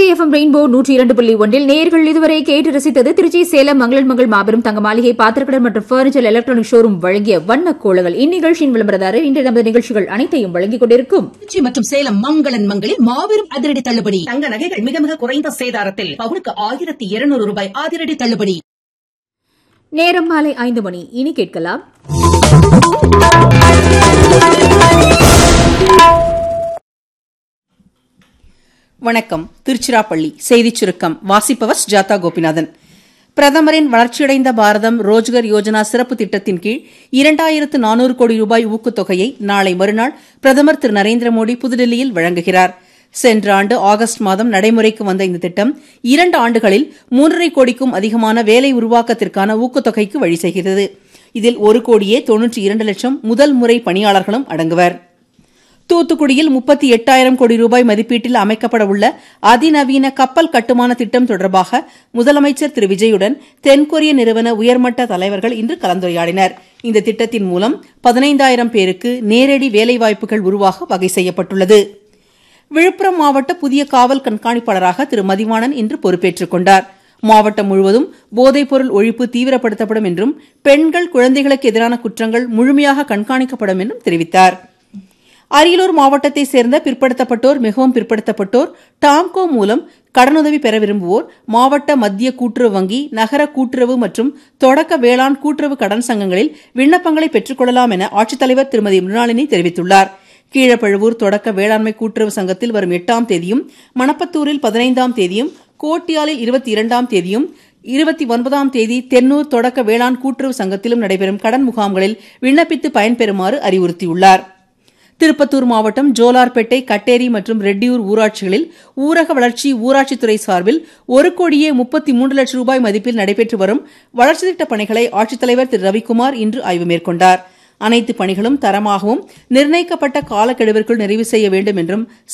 FM rainbow நூற்றி இரண்டு புள்ளி ஒன்றில் நேர்கள் இதுவரை கேட்டு ரசித்தது திருச்சி சேலம் மங்களன் மங்கள் மாபெரும் தங்க மாளிகை பாத்திரக்கடல் மற்றும் பர்னிச்சர் எலக்ட்ரானிக் ஷோரூம் வழங்கிய வண்ண கோலங்கள் இந்நிகழ்ச்சியின் விளம்பரதாரர் இன்று நமது நிகழ்ச்சிகள் அனைத்தையும் வழங்கிக் கொண்டிருக்கும் திருச்சி மற்றும் சேலம் மங்களன் மங்களில் மாபெரும் அதிரடி தள்ளுபடி தங்க நகைகள் மிக மிக குறைந்த சேதாரத்தில் பவுனுக்கு ஆயிரத்தி இருநூறு ரூபாய் அதிரடி தள்ளுபடி நேரம் மாலை ஐந்து மணி இனி கேட்கலாம் வணக்கம் திருச்சிராப்பள்ளி செய்திச் சுருக்கம் வாசிப்பவர் ஜாதா கோபிநாதன் பிரதமரின் வளர்ச்சியடைந்த பாரதம் ரோஜ்கர் யோஜனா சிறப்பு திட்டத்தின் கீழ் இரண்டாயிரத்து நானூறு கோடி ரூபாய் ஊக்கத்தொகையை நாளை மறுநாள் பிரதமர் திரு நரேந்திர மோடி புதுடில்லியில் வழங்குகிறார் சென்ற ஆண்டு ஆகஸ்ட் மாதம் நடைமுறைக்கு வந்த இந்த திட்டம் இரண்டு ஆண்டுகளில் மூன்றரை கோடிக்கும் அதிகமான வேலை உருவாக்கத்திற்கான ஊக்கத்தொகைக்கு வழி செய்கிறது இதில் ஒரு கோடியே தொன்னூற்றி இரண்டு லட்சம் முதல் முறை பணியாளர்களும் அடங்குவர் தூத்துக்குடியில் முப்பத்தி எட்டாயிரம் கோடி ரூபாய் மதிப்பீட்டில் அமைக்கப்பட உள்ள அதிநவீன கப்பல் கட்டுமான திட்டம் தொடர்பாக முதலமைச்சர் திரு விஜயுடன் தென்கொரிய நிறுவன உயர்மட்ட தலைவர்கள் இன்று கலந்துரையாடினர் இந்த திட்டத்தின் மூலம் பதினைந்தாயிரம் பேருக்கு நேரடி வேலைவாய்ப்புகள் உருவாக வகை செய்யப்பட்டுள்ளது விழுப்புரம் மாவட்ட புதிய காவல் கண்காணிப்பாளராக திரு மதிவாணன் இன்று பொறுப்பேற்றுக் கொண்டார் மாவட்டம் முழுவதும் போதைப்பொருள் ஒழிப்பு தீவிரப்படுத்தப்படும் என்றும் பெண்கள் குழந்தைகளுக்கு எதிரான குற்றங்கள் முழுமையாக கண்காணிக்கப்படும் என்றும் தெரிவித்தார் அரியலூர் மாவட்டத்தைச் சேர்ந்த பிற்படுத்தப்பட்டோர் மிகவும் பிற்படுத்தப்பட்டோர் டாம்கோ மூலம் கடனுதவி பெற விரும்புவோர் மாவட்ட மத்திய கூட்டுறவு வங்கி நகர கூட்டுறவு மற்றும் தொடக்க வேளாண் கூட்டுறவு கடன் சங்கங்களில் விண்ணப்பங்களை பெற்றுக் கொள்ளலாம் என ஆட்சித்தலைவர் திருமதி மிருணாளினி தெரிவித்துள்ளார் கீழப்பழுவூர் தொடக்க வேளாண்மை கூட்டுறவு சங்கத்தில் வரும் எட்டாம் தேதியும் மணப்பத்தூரில் பதினைந்தாம் தேதியும் கோட்டியாலில் இருபத்தி இரண்டாம் தேதியும் இருபத்தி ஒன்பதாம் தேதி தென்னூர் தொடக்க வேளாண் கூட்டுறவு சங்கத்திலும் நடைபெறும் கடன் முகாம்களில் விண்ணப்பித்து பயன்பெறுமாறு அறிவுறுத்தியுள்ளார் திருப்பத்தூர் மாவட்டம் ஜோலார்பேட்டை கட்டேரி மற்றும் ரெட்டியூர் ஊராட்சிகளில் ஊரக வளர்ச்சி ஊராட்சித்துறை சார்பில் ஒரு கோடியே முப்பத்தி மூன்று லட்சம் ரூபாய் மதிப்பில் நடைபெற்று வரும் வளர்ச்சித் திட்டப் பணிகளை ஆட்சித்தலைவர் திரு ரவிக்குமார் இன்று ஆய்வு மேற்கொண்டார் அனைத்து பணிகளும் தரமாகவும் நிர்ணயிக்கப்பட்ட காலக்கெடுவிற்குள் நிறைவு செய்ய வேண்டும் என்றும்